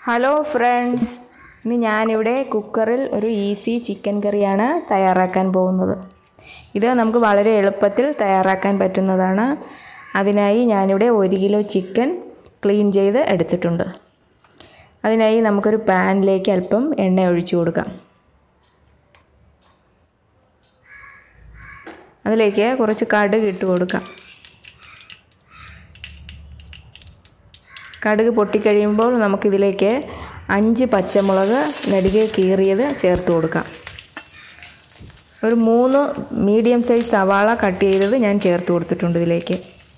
hello friends ഇന്ന് ഞാനിവിടെ കുക്കറിൽ ഒരു ഈസി ചിക്കൻ കറിയാണ് തയ്യാറാക്കാൻ പോകുന്നത് ഇത് നമുക്ക് വളരെ എളുപ്പത്തിൽ തയ്യാറാക്കാൻ പറ്റുന്നതാണ് അതിനായി ഞാനിവിടെ ഒരു കിലോ ചിക്കൻ ക്ലീൻ ചെയ്ത് എടുത്തിട്ടുണ്ട് അതിനായി നമുക്കൊരു പാനിലേക്ക് അല്പം എണ്ണ ഒഴിച്ചു കൊടുക്കാം അതിലേക്ക് കുറച്ച് കടുക് ഇട്ട് കൊടുക്കാം കടുക് പൊട്ടിക്കഴിയുമ്പോൾ നമുക്കിതിലേക്ക് അഞ്ച് പച്ചമുളക് നെടുകെ കീറിയത് ചേർത്ത് കൊടുക്കാം ഒരു മൂന്ന് മീഡിയം സൈസ് സവാള കട്ട് ചെയ്തത് ഞാൻ ചേർത്ത് കൊടുത്തിട്ടുണ്ട് ഇതിലേക്ക്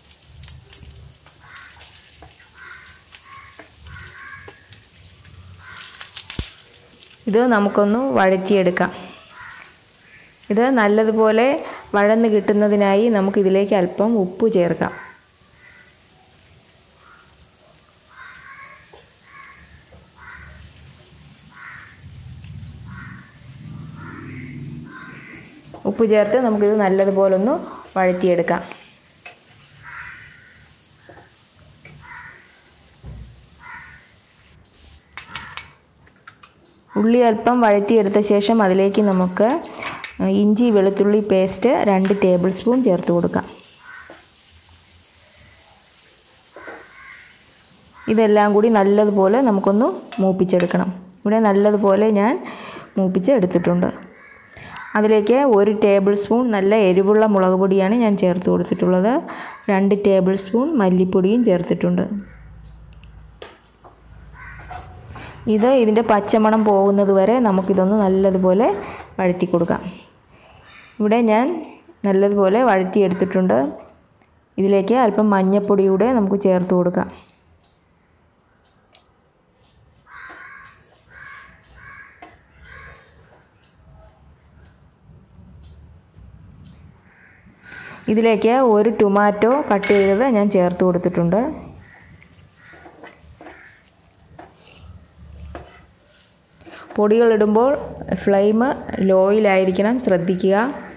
ഇത് നമുക്കൊന്ന് വഴറ്റിയെടുക്കാം ഇത് നല്ലതുപോലെ വഴന്ന് കിട്ടുന്നതിനായി നമുക്കിതിലേക്ക് അല്പം ഉപ്പ് ചേർക്കാം ഉപ്പ് ചേർത്ത് നമുക്കിത് നല്ലതുപോലെ ഒന്ന് വഴറ്റിയെടുക്കാം ഉള്ളി അല്പം വഴറ്റിയെടുത്ത ശേഷം അതിലേക്ക് നമുക്ക് ഇഞ്ചി വെളുത്തുള്ളി പേസ്റ്റ് രണ്ട് ടേബിൾ സ്പൂൺ ചേർത്ത് കൊടുക്കാം ഇതെല്ലാം കൂടി നല്ലതുപോലെ നമുക്കൊന്ന് മൂപ്പിച്ചെടുക്കണം ഇവിടെ നല്ലതുപോലെ ഞാൻ മൂപ്പിച്ച് എടുത്തിട്ടുണ്ട് അതിലേക്ക് ഒരു ടേബിൾ സ്പൂൺ നല്ല എരിവുള്ള മുളക് പൊടിയാണ് ഞാൻ ചേർത്ത് കൊടുത്തിട്ടുള്ളത് രണ്ട് ടേബിൾ സ്പൂൺ മല്ലിപ്പൊടിയും ചേർത്തിട്ടുണ്ട് ഇത് ഇതിൻ്റെ പച്ചമണം പോകുന്നത് വരെ നമുക്കിതൊന്ന് നല്ലതുപോലെ വഴറ്റി കൊടുക്കാം ഇവിടെ ഞാൻ നല്ലതുപോലെ വഴറ്റിയെടുത്തിട്ടുണ്ട് ഇതിലേക്ക് അല്പം മഞ്ഞൾപ്പൊടി കൂടെ നമുക്ക് ചേർത്ത് കൊടുക്കാം ഇതിലേക്ക് ഒരു ടൊമാറ്റോ കട്ട് ചെയ്തത് ഞാൻ ചേർത്ത് കൊടുത്തിട്ടുണ്ട് പൊടികൾ ഇടുമ്പോൾ ഫ്ലെയിം ലോയിലായിരിക്കണം ശ്രദ്ധിക്കുക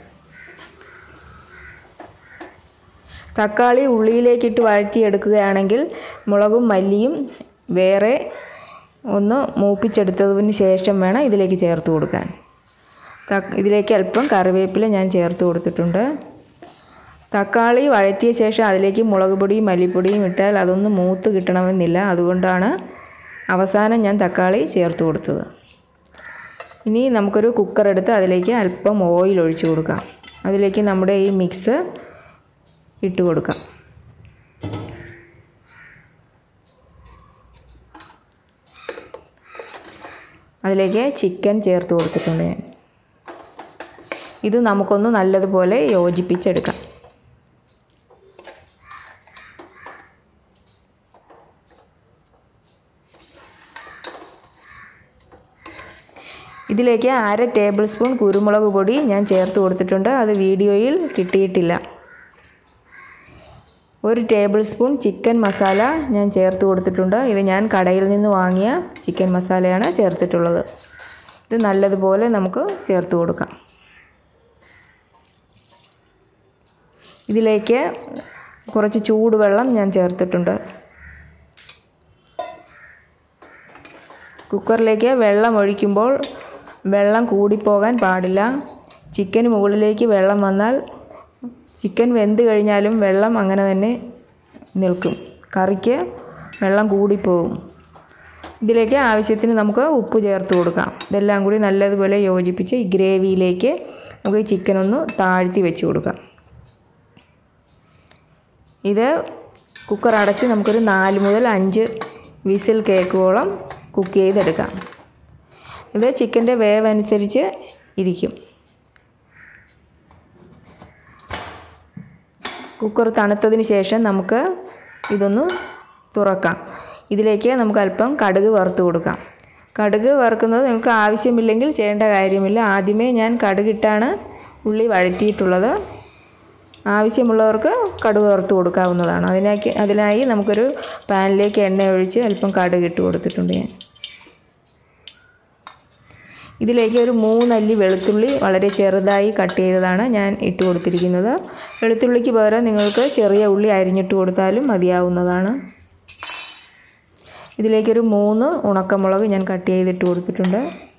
തക്കാളി ഉള്ളിയിലേക്കിട്ട് വഴറ്റിയെടുക്കുകയാണെങ്കിൽ മുളകും മല്ലിയും വേറെ ഒന്ന് മൂപ്പിച്ചെടുത്തതിന് ശേഷം വേണം ഇതിലേക്ക് ചേർത്ത് കൊടുക്കാൻ ഇതിലേക്ക് അല്പം കറിവേപ്പില ഞാൻ ചേർത്ത് കൊടുത്തിട്ടുണ്ട് തക്കാളി വഴറ്റിയ ശേഷം അതിലേക്ക് മുളക് പൊടിയും മല്ലിപ്പൊടിയും ഇട്ടാൽ അതൊന്ന് മൂത്ത് കിട്ടണമെന്നില്ല അതുകൊണ്ടാണ് അവസാനം ഞാൻ തക്കാളി ചേർത്ത് കൊടുത്തത് ഇനി നമുക്കൊരു കുക്കർ എടുത്ത് അതിലേക്ക് അല്പം ഓയിൽ ഒഴിച്ചു കൊടുക്കാം അതിലേക്ക് നമ്മുടെ ഈ മിക്സ് ഇട്ട് കൊടുക്കാം അതിലേക്ക് ചിക്കൻ ചേർത്ത് കൊടുത്തിട്ടുണ്ട് ഞാൻ ഇത് നമുക്കൊന്ന് നല്ലതുപോലെ യോജിപ്പിച്ചെടുക്കാം ഇതിലേക്ക് അര ടേബിൾ സ്പൂൺ കുരുമുളക് പൊടി ഞാൻ ചേർത്ത് കൊടുത്തിട്ടുണ്ട് അത് വീഡിയോയിൽ കിട്ടിയിട്ടില്ല ഒരു ടേബിൾ സ്പൂൺ ചിക്കൻ മസാല ഞാൻ ചേർത്ത് കൊടുത്തിട്ടുണ്ട് ഇത് ഞാൻ കടയിൽ നിന്ന് വാങ്ങിയ ചിക്കൻ മസാലയാണ് ചേർത്തിട്ടുള്ളത് ഇത് നല്ലതുപോലെ നമുക്ക് ചേർത്ത് കൊടുക്കാം ഇതിലേക്ക് കുറച്ച് ചൂടുവെള്ളം ഞാൻ ചേർത്തിട്ടുണ്ട് കുക്കറിലേക്ക് വെള്ളം ഒഴിക്കുമ്പോൾ വെള്ളം കൂടിപ്പോകാൻ പാടില്ല ചിക്കന് മുകളിലേക്ക് വെള്ളം വന്നാൽ ചിക്കൻ വെന്ത് കഴിഞ്ഞാലും വെള്ളം അങ്ങനെ തന്നെ നിൽക്കും കറിക്ക് വെള്ളം കൂടിപ്പോകും ഇതിലേക്ക് ആവശ്യത്തിന് നമുക്ക് ഉപ്പ് ചേർത്ത് കൊടുക്കാം ഇതെല്ലാം കൂടി നല്ലതുപോലെ യോജിപ്പിച്ച് ഈ ഗ്രേവിയിലേക്ക് നമുക്ക് ചിക്കൻ ഒന്ന് താഴ്ത്തി വെച്ച് കൊടുക്കാം ഇത് കുക്കർ അടച്ച് നമുക്കൊരു നാല് മുതൽ അഞ്ച് വിസിൽ കേക്കോളം കുക്ക് ചെയ്തെടുക്കാം ഇത് ചിക്കൻ്റെ വേവ് അനുസരിച്ച് ഇരിക്കും കുക്കർ തണുത്തതിന് ശേഷം നമുക്ക് ഇതൊന്ന് തുറക്കാം ഇതിലേക്ക് നമുക്ക് അല്പം കടുക് വറുത്ത് കൊടുക്കാം കടുക് വറുക്കുന്നത് നിങ്ങൾക്ക് ആവശ്യമില്ലെങ്കിൽ ചെയ്യേണ്ട കാര്യമില്ല ആദ്യമേ ഞാൻ കടുകിട്ടാണ് ഉള്ളി വഴറ്റിയിട്ടുള്ളത് ആവശ്യമുള്ളവർക്ക് കടുക് വറുത്ത് കൊടുക്കാവുന്നതാണ് അതിനാക്കി അതിനായി നമുക്കൊരു പാനിലേക്ക് എണ്ണ ഒഴിച്ച് അല്പം കടുക് ഇട്ട് കൊടുത്തിട്ടുണ്ട് ഞാൻ ഇതിലേക്ക് ഒരു മൂന്നല്ലി വെളുത്തുള്ളി വളരെ ചെറുതായി കട്ട് ചെയ്തതാണ് ഞാൻ ഇട്ട് കൊടുത്തിരിക്കുന്നത് വെളുത്തുള്ളിക്ക് പകരം നിങ്ങൾക്ക് ചെറിയ ഉള്ളി അരിഞ്ഞിട്ട് കൊടുത്താലും മതിയാവുന്നതാണ് ഇതിലേക്കൊരു മൂന്ന് ഉണക്കമുളക് ഞാൻ കട്ട് ചെയ്തിട്ട് കൊടുത്തിട്ടുണ്ട്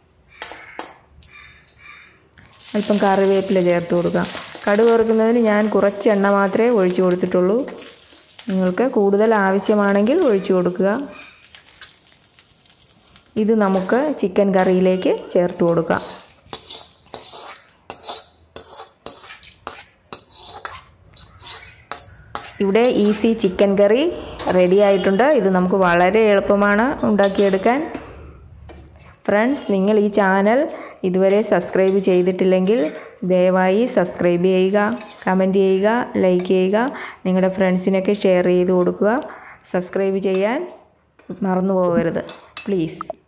അല്പം കറിവേപ്പില ചേർത്ത് കൊടുക്കാം കടുക് വറുക്കുന്നതിന് ഞാൻ കുറച്ച് എണ്ണ മാത്രമേ ഒഴിച്ചു കൊടുത്തിട്ടുള്ളൂ നിങ്ങൾക്ക് കൂടുതൽ ആവശ്യമാണെങ്കിൽ ഒഴിച്ചു കൊടുക്കുക ഇത് നമുക്ക് ചിക്കൻ കറിയിലേക്ക് ചേർത്ത് കൊടുക്കാം ഇവിടെ ഈസി ചിക്കൻ കറി റെഡി ആയിട്ടുണ്ട് ഇത് നമുക്ക് വളരെ എളുപ്പമാണ് ഉണ്ടാക്കിയെടുക്കാൻ ഫ്രണ്ട്സ് നിങ്ങൾ ഈ ചാനൽ ഇതുവരെ സബ്സ്ക്രൈബ് ചെയ്തിട്ടില്ലെങ്കിൽ ദയവായി സബ്സ്ക്രൈബ് ചെയ്യുക കമൻറ്റ് ചെയ്യുക ലൈക്ക് ചെയ്യുക നിങ്ങളുടെ ഫ്രണ്ട്സിനൊക്കെ ഷെയർ ചെയ്ത് കൊടുക്കുക സബ്സ്ക്രൈബ് ചെയ്യാൻ മറന്നു പോകരുത് പ്ലീസ്